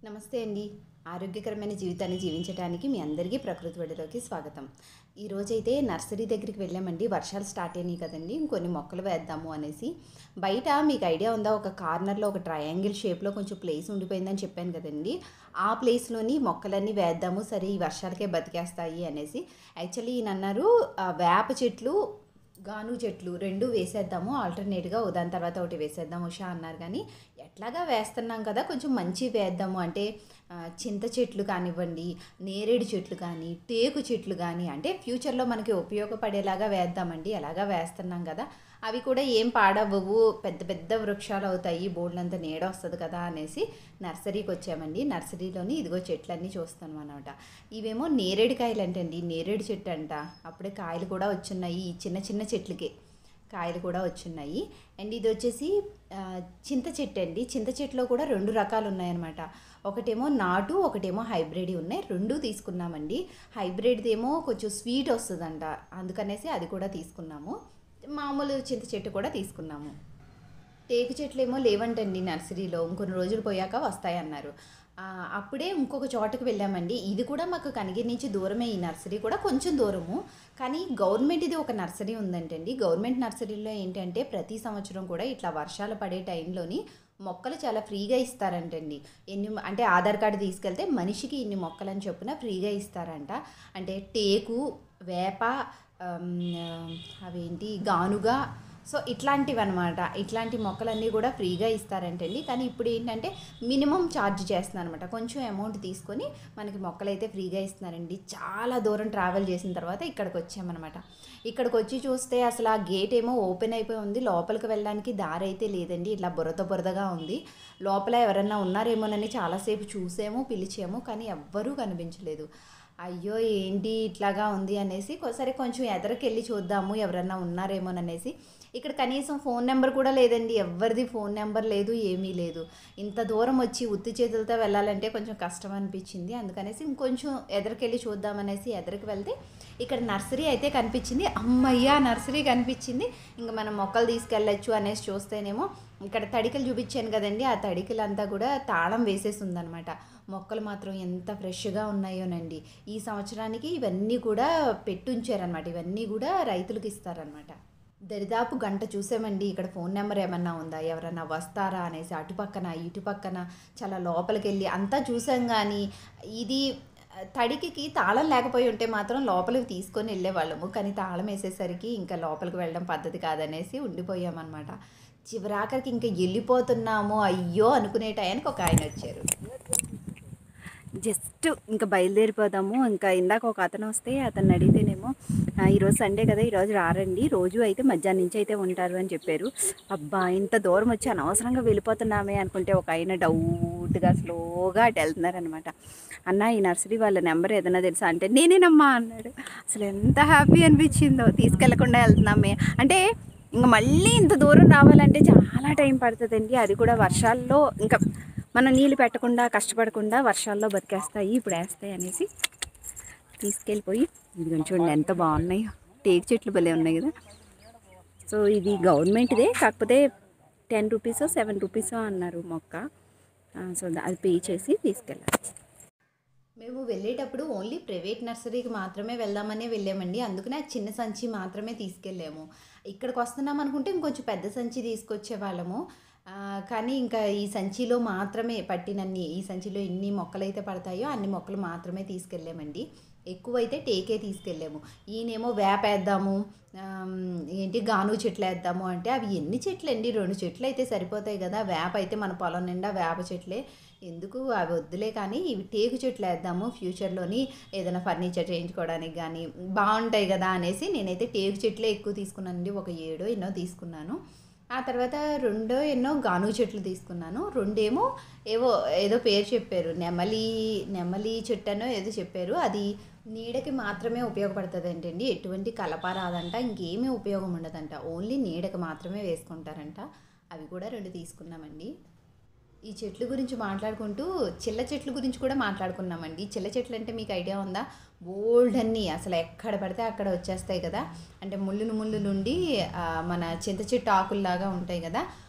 నమస్తే అండి ఆరోగ్యకరమైన జీవితాన్ని జీవించడానికి మీ అందరికీ ప్రకృతి వడిలోకి స్వాగతం ఈ రోజైతే నర్సరీ దగ్గరికి వెళ్ళామండి వర్షాలు స్టార్ట్ అయినాయి కదండి ఇంకొన్ని మొక్కలు వేద్దాము అనేసి బయట మీకు ఐడియా ఉందా ఒక కార్నర్లో ఒక ట్రయాంగిల్ షేప్లో కొంచెం ప్లేస్ ఉండిపోయిందని చెప్పాను కదండి ఆ ప్లేస్లోని మొక్కలన్నీ వేద్దాము సరే ఈ వర్షాలకే బతికేస్తాయి అనేసి యాక్చువల్లీ ఈయన అన్నారు ఆ, వేప చెట్లు గాను చెట్లు రెండు వేసేద్దాము ఆల్టర్నేట్గా దాని తర్వాత ఒకటి వేసేద్దాం ఉషా అన్నారు కానీ ఎట్లాగా వేస్తున్నాం కదా కొంచెం మంచి వేద్దాము అంటే ఆ, చింత చెట్లు కానివ్వండి నేరేడు చెట్లు కానీ టేకు చెట్లు కానీ అంటే ఫ్యూచర్లో మనకి ఉపయోగపడేలాగా వేద్దామండి ఎలాగా వేస్తున్నాం కదా అవి కూడా ఏం పాడవ్వవు పెద్ద పెద్ద వృక్షాలు అవుతాయి బోర్డులంతా నీడ వస్తుంది కదా అనేసి నర్సరీకి వచ్చామండి నర్సరీలోని ఇదిగో చెట్లన్నీ చూస్తాను అనమాట ఇవేమో నేరేడు కాయలు అంటండి నేరేడు చెట్టు అంట అప్పుడే కాయలు కూడా వచ్చున్నాయి ఈ చిన్న చిన్న చెట్లకే కాయలు కూడా వచ్చున్నాయి అండ్ ఇది వచ్చేసి ఆ, చింత చెట్టు అండి చింత చెట్టులో కూడా రెండు రకాలు ఉన్నాయన్నమాట ఒకటేమో నాటు ఒకటేమో హైబ్రిడ్ ఉన్నాయి రెండు తీసుకున్నామండి హైబ్రిడ్ది ఏమో కొంచెం స్వీట్ వస్తుందంట అందుకనేసి అది కూడా తీసుకున్నాము మామూలు చింత చెట్టు కూడా తీసుకున్నాము టేకు చెట్లు ఏమో లేవంటండి నర్సరీలో ఇంకొన్ని రోజులు పోయాక వస్తాయన్నారు ఆ, అప్పుడే ఇంకొక చోటకి వెళ్ళామండి ఇది కూడా మాకు కనిగిరి నుంచి దూరమే ఈ నర్సరీ కూడా కొంచెం దూరము కానీ గవర్నమెంట్ ఇది ఒక నర్సరీ ఉందంటండి గవర్నమెంట్ నర్సరీలో ఏంటంటే ప్రతి సంవత్సరం కూడా ఇట్లా వర్షాలు పడే టైంలోని మొక్కలు చాలా ఫ్రీగా ఇస్తారంటండి ఎన్ని అంటే ఆధార్ కార్డు తీసుకెళ్తే మనిషికి ఇన్ని మొక్కలు అని చొప్పున ఫ్రీగా ఇస్తారంట అంటే టేకు వేప ఆమ్, అవేంటి గానుగా సో ఇట్లాంటివి అనమాట ఇట్లాంటి మొక్కలన్నీ కూడా ఫ్రీగా ఇస్తారంటండి కానీ ఇప్పుడు ఏంటంటే మినిమం ఛార్జ్ చేస్తున్నారు అనమాట కొంచెం అమౌంట్ తీసుకొని మనకి మొక్కలైతే ఫ్రీగా ఇస్తున్నారండి చాలా దూరం ట్రావెల్ చేసిన తర్వాత ఇక్కడికి వచ్చామన్నమాట ఇక్కడికి వచ్చి చూస్తే అసలు ఆ గేట్ ఏమో ఓపెన్ అయిపోయి ఉంది లోపలికి వెళ్ళడానికి దారి అయితే లేదండి ఇట్లా బురద బురదగా ఉంది లోపల ఎవరన్నా ఉన్నారేమోనని చాలాసేపు చూసాము పిలిచాము కానీ ఎవ్వరూ కనిపించలేదు అయ్యో ఏంటి ఇట్లాగా ఉంది అనేసి కొ- సరే కొంచెం ఎదరికి చూద్దాము ఎవరన్నా ఉన్నారేమోననేసి ఇక్కడ కనీసం ఫోన్ నెంబర్ కూడా లేదండి ఎవరిది ఫోన్ నెంబర్ లేదు ఏమీ లేదు ఇంత దూరం వచ్చి ఉత్తి చేతులతో వెళ్ళాలంటే కొంచెం కష్టం అనిపించింది అందుకనేసి ఇంకొంచెం ఎదరికెళ్ళి చూద్దామనేసి ఎదరికి వెళ్తే ఇక్కడ నర్సరీ అయితే కనిపించింది అమ్మయ్య నర్సరీ కనిపించింది ఇంకా మనం మొక్కలు తీసుకెళ్ళచ్చు అనేసి చూస్తేనేమో ఇక్కడ తడికలు చూపించాను కదండి ఆ తడికలంతా కూడా తాళం వేసేసి ఉందన్నమాట మొక్కలు మాత్రం ఎంత ఫ్రెష్గా ఉన్నాయోనండి ఈ సంవత్సరానికి ఇవన్నీ కూడా పెట్టుంచారనమాట ఇవన్నీ కూడా రైతులకు ఇస్తారనమాట దరిదాపు గంట చూసామండి ఇక్కడ ఫోన్ నెంబర్ ఏమన్నా ఉందా ఎవరన్నా వస్తారా అనేసి అటుపక్కన ఇటుపక్కన చాలా లోపలికి వెళ్ళి అంతా చూసాం కానీ ఇది ఆ, తడికి తాళం లేకపోయి ఉంటే మాత్రం లోపలికి తీసుకొని వెళ్ళేవాళ్ళము కానీ తాళం వేసేసరికి ఇంకా లోపలికి వెళ్ళడం పద్ధతి కాదనేసి ఉండిపోయామన్నమాట చివరాఖరికి ఇంకా వెళ్ళిపోతున్నాము అయ్యో అనుకునే టయానికి ఒక ఆయన వచ్చారు జస్ట్ ఇంకా బయలుదేరిపోదాము ఇంకా ఇందాక ఒక అతను వస్తే అతను అడిగితేనేమో "ఆ, ఈరోజు సండే కదా ఈరోజు రారండి రోజు అయితే మధ్యాహ్నం నుంచి అయితే ఉంటారు అని చెప్పారు అబ్బా ఇంత దూరం వచ్చి అనవసరంగా వెళ్ళిపోతున్నామే అనుకుంటే ఒక ఆయన డౌట్గా స్లోగా అటు వెళ్తున్నారనమాట అన్న ఈ నర్సరీ వాళ్ళ నెంబర్ ఏదైనా తెలుసా అంటే నేనేనమ్మా అన్నాడు అసలు ఎంత హ్యాపీ అనిపించిందో తీసుకెళ్లకుండా వెళ్తున్నామే అంటే ఇంకా మళ్ళీ ఇంత దూరం రావాలంటే చాలా టైం పడుతుందండి అది కూడా వర్షాల్లో ఇంకా మనం నీళ్ళు పెట్టకుండా కష్టపడకుండా వర్షాల్లో బతికేస్తాయి ఇప్పుడు వేస్తాయి అనేసి తీసుకెళ్ళిపోయి ఇది చూడండి ఎంత బాగున్నాయో టేక్ చెట్లు భలే ఉన్నాయి కదా సో ఇది గవర్నమెంట్దే కాకపోతే టెన్ రూపీసో సెవెన్ రూపీసో అన్నారు మొక్క ఆ, సో అది పే చేసి తీసుకెళ్ళాలి మేము వెళ్ళేటప్పుడు ఓన్లీ ప్రైవేట్ నర్సరీకి మాత్రమే వెళ్దామనే వెళ్ళామండి అందుకనే ఆ చిన్న సంచి మాత్రమే తీసుకెళ్ళాము ఇక్కడికి వస్తున్నాం అనుకుంటే ఇంకొంచెం పెద్ద సంచి తీసుకొచ్చే వాళ్ళము ఆ, కానీ ఇంకా ఈ సంచిలో మాత్రమే పట్టినన్ని ఈ సంచిలో ఎన్ని మొక్కలు అయితే పడతాయో అన్ని మొక్కలు మాత్రమే తీసుకెళ్ళామండి ఎక్కువైతే టేకే తీసుకెళ్ళాము ఈయనేమో వేప వేద్దాము ఆమ్, ఏంటి గాను చెట్లు వేద్దాము అంటే అవి ఎన్ని చెట్లు అండి రెండు చెట్లు అయితే సరిపోతాయి కదా వేప అయితే మన పొలం నిండా వేప చెట్లే ఎందుకు అవి వద్దులే కానీ ఇవి టేకు చెట్లు వేద్దాము ఫ్యూచర్లోని ఏదైనా ఫర్నిచర్ చేయించుకోవడానికి కానీ బాగుంటాయి కదా అనేసి నేనైతే టేకు చెట్లే ఎక్కువ తీసుకున్నానండి ఒక ఏడో ఎన్నో తీసుకున్నాను ఆ తర్వాత రెండో ఎన్నో గాను చెట్లు తీసుకున్నాను రెండేమో ఏవో ఏదో పేరు చెప్పారు నెమలి నెమలి చెట్టనో ఏదో చెప్పారు అది నీడకి మాత్రమే ఉపయోగపడుతుంది ఏంటండి ఎటువంటి కలప రాదంట ఇంకేమీ ఉపయోగం ఉండదంట ఓన్లీ నీడకి మాత్రమే వేసుకుంటారంట అవి కూడా రెండు తీసుకున్నామండి ఈ చెట్ల గురించి మాట్లాడుకుంటూ చిల్ల చెట్ల గురించి కూడా మాట్లాడుకున్నామండి చిల్ల చెట్లు అంటే మీకు ఐడియా ఉందా బోల్డ్ అన్నీ అసలు ఎక్కడ పడితే అక్కడ వచ్చేస్తాయి కదా అంటే ముళ్ళును ముళ్ళు నుండి ఆ, మన చింత చెట్టు ఆకుల్లాగా ఉంటాయి కదా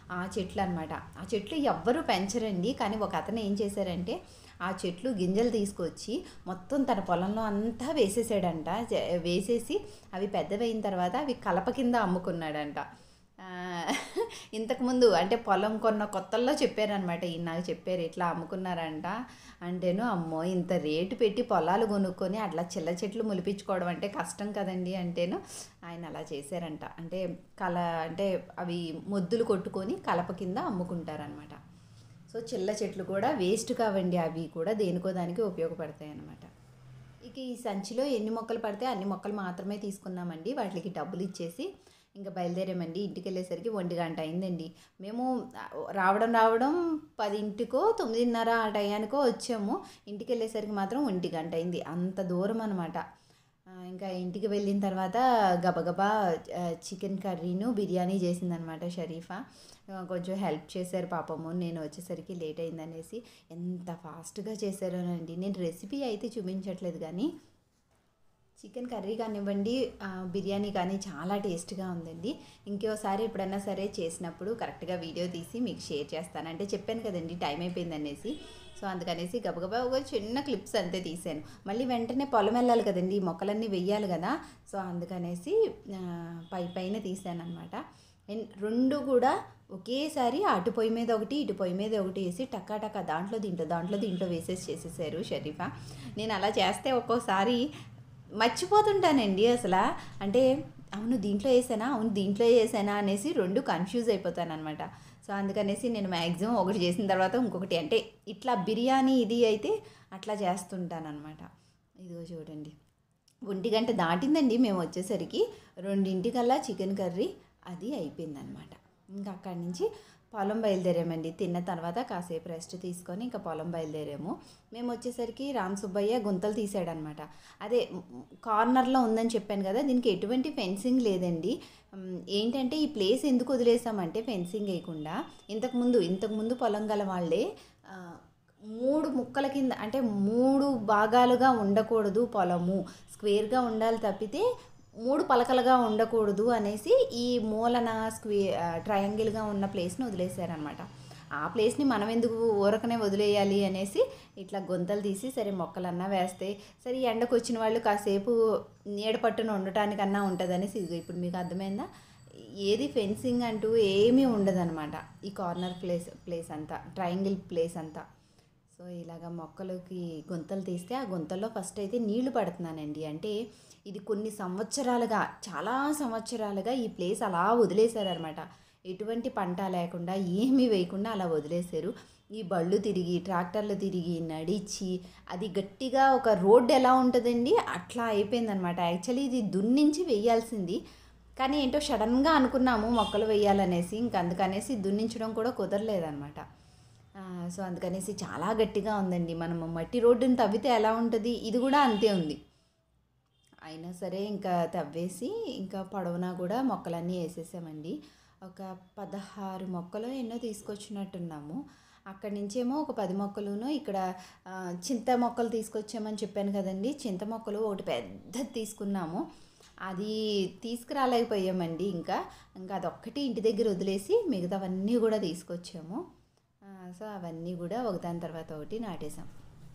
ఆ చెట్లు అనమాట ఆ చెట్లు ఎవ్వరూ పెంచరండి కానీ ఒక అతను ఏం చేశారంటే ఆ చెట్లు గింజలు తీసుకొచ్చి మొత్తం తన పొలంలో అంతా వేసేసాడంట జ- వేసేసి అవి పెద్దవైన తర్వాత అవి కలప కింద అమ్ముకున్నాడంట ఆ, ఇంతకుముందు అంటే పొలం కొన్న కొత్తల్లో చెప్పారనమాట ఈయన నాకు చెప్పారు ఇట్లా అమ్ముకున్నారంట అంటేను అమ్మో ఇంత రేటు పెట్టి పొలాలు కొనుక్కొని అట్లా చిల్ల చెట్లు మొలిపించుకోవడం అంటే కష్టం కదండి అంటేను ఆయన అలా చేశారంట అంటే కల అంటే అవి మొద్దులు కొట్టుకొని కలప కింద అమ్ముకుంటారనమాట సో చిల్ల చెట్లు కూడా వేస్ట్ కావండి అవి కూడా దేనికో దానికి ఉపయోగపడతాయి అన్నమాట ఇక ఈ సంచిలో ఎన్ని మొక్కలు పడితే అన్ని మొక్కలు మాత్రమే తీసుకున్నామండి వాటికి డబ్బులు ఇచ్చేసి ఇంకా బయలుదేరామండి ఇంటికి వెళ్ళేసరికి ఒంటి గంట అయిందండి మేము రావడం రావడం పదింటికో తొమ్మిదిన్నర ఆ టయానికో వచ్చాము ఇంటికి వెళ్ళేసరికి మాత్రం ఒంటి గంట అయింది అంత దూరం అనమాట ఇంకా ఇంటికి వెళ్ళిన తర్వాత గబగబా ఆ, చికెన్ కర్రీను బిర్యానీ చేసిందనమాట షరీఫా ఆ, కొంచెం హెల్ప్ చేశారు పాపము నేను వచ్చేసరికి లేట్ అయిందనేసి ఎంత ఫాస్ట్గా చేశారోనండి నేను రెసిపీ అయితే చూపించట్లేదు కానీ చికెన్ కర్రీ కానివ్వండి ఆ, బిర్యానీ కానీ చాలా టేస్ట్గా ఉందండి ఇంకోసారి ఎప్పుడైనా సరే చేసినప్పుడు కరెక్ట్గా వీడియో తీసి మీకు షేర్ చేస్తాను అంటే చెప్పాను కదండి టైం అయిపోయింది అనేసి సో అందుకనేసి గబగబా ఒక చిన్న క్లిప్స్ అంతే తీసాను మళ్ళీ వెంటనే పొలం వెళ్ళాలి కదండి ఈ మొక్కలన్నీ వెయ్యాలి కదా సో అందుకనేసి ఆ, పై పైన తీసాను అనమాట రెండు కూడా ఒకేసారి అటు పొయ్యి మీద ఒకటి ఇటు పొయ్యి మీద ఒకటి వేసి టక్కా టక్కా దాంట్లో దీంట్లో దాంట్లో దీంట్లో వేసేసి చేసేసారు షరీఫా నేను అలా చేస్తే ఒక్కోసారి మర్చిపోతుంటానండి అసలు అంటే అవును దీంట్లో వేసానా అవును దీంట్లో వేసానా అనేసి రెండు కన్ఫ్యూజ్ అయిపోతాను అనమాట సో అందుకనేసి నేను మ్యాక్సిమం ఒకటి చేసిన తర్వాత ఇంకొకటి అంటే ఇట్లా బిర్యానీ ఇది అయితే అట్లా చేస్తుంటాను అనమాట ఇదిగో చూడండి ఒంటి గంట దాటిందండి మేము వచ్చేసరికి రెండింటికల్లా చికెన్ కర్రీ అది అయిపోయిందనమాట ఇంకా అక్కడి నుంచి పొలం బయలుదేరామండి తిన్న తర్వాత కాసేపు రెస్ట్ తీసుకొని ఇంకా పొలం బయలుదేరాము మేము వచ్చేసరికి రామ్ సుబ్బయ్య గుంతలు తీసాడనమాట అదే కార్నర్లో ఉందని చెప్పాను కదా దీనికి ఎటువంటి ఫెన్సింగ్ లేదండి ఉమ్, ఏంటంటే ఈ ప్లేస్ ఎందుకు వదిలేసామంటే ఫెన్సింగ్ వేయకుండా ఇంతకుముందు ఇంతకుముందు పొలం గల వాళ్ళే ఆ, మూడు ముక్కల కింద అంటే మూడు భాగాలుగా ఉండకూడదు పొలము స్క్వేర్గా ఉండాలి తప్పితే మూడు పలకలుగా ఉండకూడదు అనేసి ఈ మూలన స్క్వే ట్రయాంగిల్గా ఉన్న ప్లేస్ని వదిలేశారనమాట ఆ ప్లేస్ని మనం ఎందుకు ఊరకనే వదిలేయాలి అనేసి ఇట్లా గొంతలు తీసి సరే మొక్కలన్నా వేస్తే సరే ఈ ఎండకు వచ్చిన వాళ్ళు కాసేపు నీడ పట్టున ఉండటానికన్నా ఉంటుందనేసి ఇదిగో ఇప్పుడు మీకు అర్థమైందా ఏది ఫెన్సింగ్ అంటూ ఏమీ ఉండదన్నమాట ఈ కార్నర్ ప్లేస్ ప్లేస్ అంతా ట్రయాంగిల్ ప్లేస్ అంతా సో ఇలాగ మొక్కలకి గుంతలు తీస్తే ఆ గుంతల్లో ఫస్ట్ అయితే నీళ్లు పడుతున్నానండి అంటే ఇది కొన్ని సంవత్సరాలుగా చాలా సంవత్సరాలుగా ఈ ప్లేస్ అలా వదిలేశారనమాట ఎటువంటి పంట లేకుండా ఏమీ వేయకుండా అలా వదిలేశారు ఈ బళ్ళు తిరిగి ట్రాక్టర్లు తిరిగి నడిచి అది గట్టిగా ఒక రోడ్డు ఎలా ఉంటుందండి అట్లా అయిపోయిందనమాట యాక్చువల్లీ ఇది దున్నించి వేయాల్సింది కానీ ఏంటో సడన్గా అనుకున్నాము మొక్కలు వేయాలనేసి ఇంక అందుకనేసి దున్నించడం కూడా కుదరలేదనమాట ఆ, సో అందుకనేసి చాలా గట్టిగా ఉందండి మనం మట్టి రోడ్డుని తవ్వితే ఎలా ఉంటుంది ఇది కూడా అంతే ఉంది అయినా సరే ఇంకా తవ్వేసి ఇంకా పొడవునా కూడా మొక్కలన్నీ వేసేసామండి ఒక పదహారు మొక్కలు ఎన్నో తీసుకొచ్చినట్టున్నాము అక్కడి నుంచేమో ఒక పది మొక్కలును ఇక్కడ ఆ, చింత మొక్కలు తీసుకొచ్చామని చెప్పాను కదండి చింత మొక్కలు ఒకటి పెద్దది తీసుకున్నాము అది తీసుకురాలేకపోయామండి ఇంకా ఇంకా అదొక్కటి ఇంటి దగ్గర వదిలేసి మిగతావన్నీ కూడా తీసుకొచ్చాము ఆ, సో అవన్నీ కూడా ఒకదాని తర్వాత ఒకటి నాటేసాం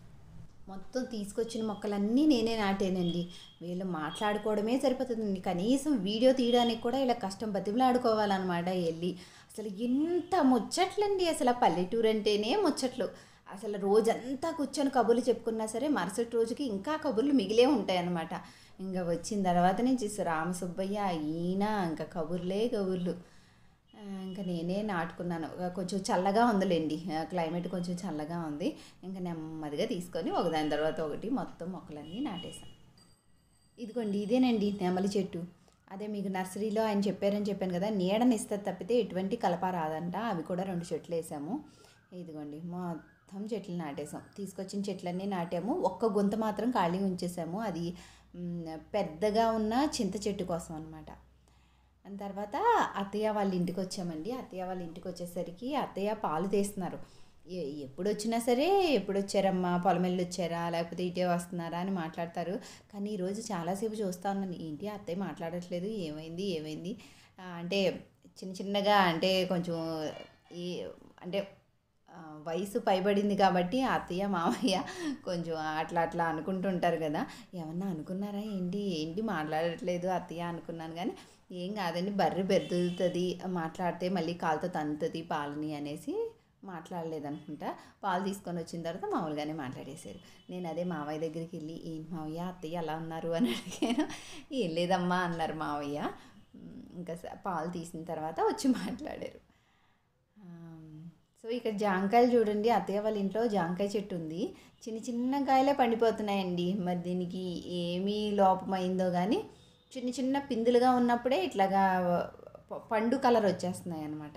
మొత్తం తీసుకొచ్చిన మొక్కలన్నీ నేనే నాటేనండి వీళ్ళు మాట్లాడుకోవడమే సరిపోతుందండి కనీసం వీడియో తీయడానికి కూడా ఇలా కష్టం బతిమలాడుకోవాలన్నమాట వెళ్ళి అసలు ఎంత ముచ్చట్లండి అసలు ఆ పల్లెటూరు అంటేనే ముచ్చట్లు అసలు రోజంతా కూర్చొని కబుర్లు చెప్పుకున్నా సరే మరుసటి రోజుకి ఇంకా కబుర్లు మిగిలే ఉంటాయన్నమాట ఇంకా వచ్చిన తర్వాత నుంచి రామసుబ్బయ్య ఈయన ఇంకా కబుర్లే కబుర్లు ఆ, ఇంకా నేనే నాటుకున్నాను ఆ, కొంచెం చల్లగా ఉందిలేండి ఆ, క్లైమేట్ కొంచెం చల్లగా ఉంది ఇంకా నెమ్మదిగా తీసుకొని ఒకదాని తర్వాత ఒకటి మొత్తం మొక్కలన్నీ నాటేశాను ఇదిగోండి ఇదేనండి నెమలి చెట్టు అదే మీకు నర్సరీలో ఆయన చెప్పారని చెప్పాను కదా నీడని ఇస్తుంది తప్పితే ఎటువంటి కలప రాదంట అవి కూడా రెండు చెట్లు వేసాము ఇదిగోండి మొత్తం చెట్లు నాటేసాం తీసుకొచ్చిన చెట్లన్నీ నాటాము ఒక్క గుంత మాత్రం ఖాళీ ఉంచేసాము అది మ్, పెద్దగా ఉన్న చింత చెట్టు కోసం అనమాట దాని తర్వాత అత్తయ్య వాళ్ళ ఇంటికి వచ్చామండి అత్తయ్య వాళ్ళ ఇంటికి వచ్చేసరికి అత్తయ్య పాలు తీస్తున్నారు ఎ- ఎప్పుడు వచ్చినా సరే ఎప్పుడు వచ్చారమ్మా పొలం వెళ్ళి వచ్చారా లేకపోతే ఇటే వస్తున్నారా అని మాట్లాడతారు కానీ ఈరోజు చాలాసేపు చూస్తా ఉన్నాను ఏంటి అత్తయ్య మాట్లాడట్లేదు ఏమైంది ఏమైంది ఆ, అంటే చిన్న చిన్నగా అంటే కొంచెం ఈ అంటే ఆ, వయసు పైబడింది కాబట్టి అత్తయ్య మామయ్య కొంచెం అట్లా అట్లా అనుకుంటుంటారు కదా ఏమన్నా అనుకున్నారా ఏంటి ఏంటి మాట్లాడట్లేదు అత్తయ్య అనుకున్నాను కానీ ఏం కాదండి బర్రె బెదులుతుంది మాట్లాడితే మళ్ళీ కాలుతో తంతుంది పాలని అనేసి మాట్లాడలేదు అనుకుంటా పాలు తీసుకొని వచ్చిన తర్వాత మామూలుగానే మాట్లాడేశారు నేను అదే మావయ్య దగ్గరికి వెళ్ళి ఏంటి మావయ్య అత్తయ్య ఎలా ఉన్నారు అని అడిగాను ఏం లేదమ్మా అన్నారు మావయ్య ఉమ్, ఇంకా స- పాలు తీసిన తర్వాత వచ్చి మాట్లాడారు ఆమ్, సో ఇక్కడ జాంకాయలు చూడండి అత్తయ్య వాళ్ళ ఇంట్లో జాంకాయ చెట్టు ఉంది చిన్న చిన్న కాయలే పండిపోతున్నాయండి మరి దీనికి ఏమీ లోపమైందో కానీ చిన్న చిన్న పిందులుగా ఉన్నప్పుడే ఇట్లాగా ప- పండు కలర్ వచ్చేస్తున్నాయి అన్నమాట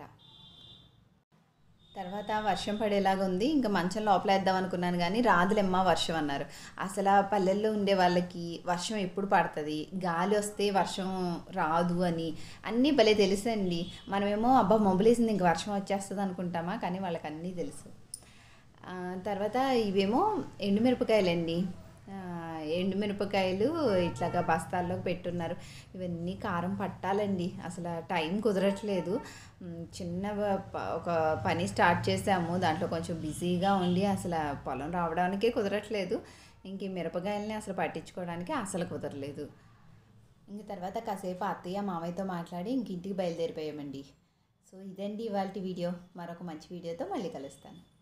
తర్వాత వర్షం పడేలాగా ఉంది ఇంకా మంచం లోపల వేద్దాం అనుకున్నాను కానీ రాదులేమ్మా వర్షం అన్నారు అసలు ఆ పల్లెల్లో ఉండే వాళ్ళకి వర్షం ఎప్పుడు పడుతుంది గాలి వస్తే వర్షం రాదు అని అన్నీ భలే తెలుసండి మనమేమో అబ్బా మొబలేసింది ఇంక వర్షం వచ్చేస్తుంది అనుకుంటామా కానీ వాళ్ళకి అన్నీ తెలుసు ఆ, తర్వాత ఇవేమో ఎండుమిరపకాయలండి ఆ, ఎండుమిరపకాయలు ఇట్లాగా బస్తాల్లోకి పెట్టున్నారు ఇవన్నీ కారం పట్టాలండి అసలు టైం కుదరట్లేదు ఉమ్, చిన్న వ- ప- ఒక పని స్టార్ట్ చేసాము దాంట్లో కొంచెం బిజీగా ఉండి అసలు పొలం రావడానికే కుదరట్లేదు ఇంక ఈ మిరపకాయలని అసలు పట్టించుకోవడానికి అసలు కుదరలేదు ఇంక తర్వాత కాసేపు అత్తయ్య మామయ్యతో మాట్లాడి ఇంక ఇంటికి బయలుదేరిపోయామండి సో ఇదండి ఇవాళ వీడియో మరొక మంచి వీడియోతో మళ్ళీ కలుస్తాను